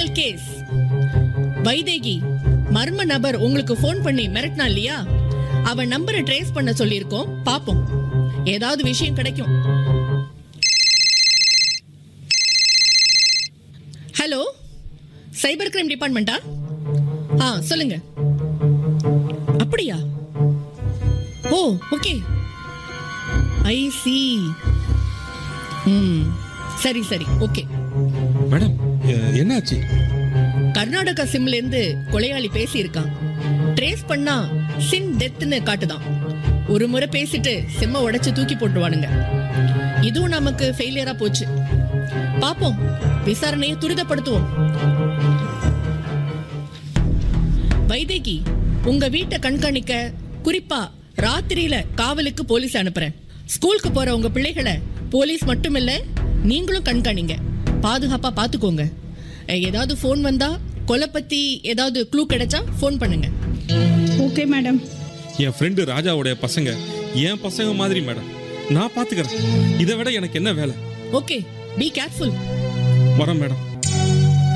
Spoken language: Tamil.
கிரிட்டிக்கல் கேஸ் வைதேகி மர்ம நபர் உங்களுக்கு ஃபோன் பண்ணி மிரட்டினா இல்லையா அவன் நம்பரை ட்ரேஸ் பண்ண சொல்லியிருக்கோம் பாப்போம் ஏதாவது விஷயம் கிடைக்கும் ஹலோ சைபர் கிரைம் டிபார்ட்மெண்டா ஆ சொல்லுங்க அப்படியா ஓ ஓகே ஐ சி ம் சரி சரி ஓகே மேடம் எ- என்னாச்சு கர்நாடகா சிம்ல இருந்து கொலையாளி பேசி இருக்கான் ட்ரேஸ் பண்ணா சின் டெத்னு காட்டுதான் ஒரு முறை பேசிட்டு சிம்ம உடைச்சு தூக்கி போட்டுருவானுங்க இதுவும் நமக்கு ஃபெயிலியரா போச்சு பாப்போம் விசாரணையை துரிதப்படுத்துவோம் வைதேகி உங்க வீட்டை கண்காணிக்க குறிப்பா ராத்திரியில காவலுக்கு போலீஸ் அனுப்புறேன் ஸ்கூலுக்கு போற உங்க பிள்ளைகளை போலீஸ் மட்டும் இல்ல நீங்களும் கண்காணிங்க பாதுகாப்பா பாத்துக்கோங்க அஹ், ஏதாவது ஃபோன் வந்தா கொலை பத்தி ஏதாவது க்ளூ கிடைச்சா ஃபோன் பண்ணுங்க ஓகே மேடம் என் ஃப்ரெண்டு ராஜாவுடைய பசங்க என் பசங்க மாதிரி மேடம் நான் பாத்துக்கிறேன் இதை விட எனக்கு என்ன வேலை ஓகே பி கேர்ஃபுல் வரேன் மேடம்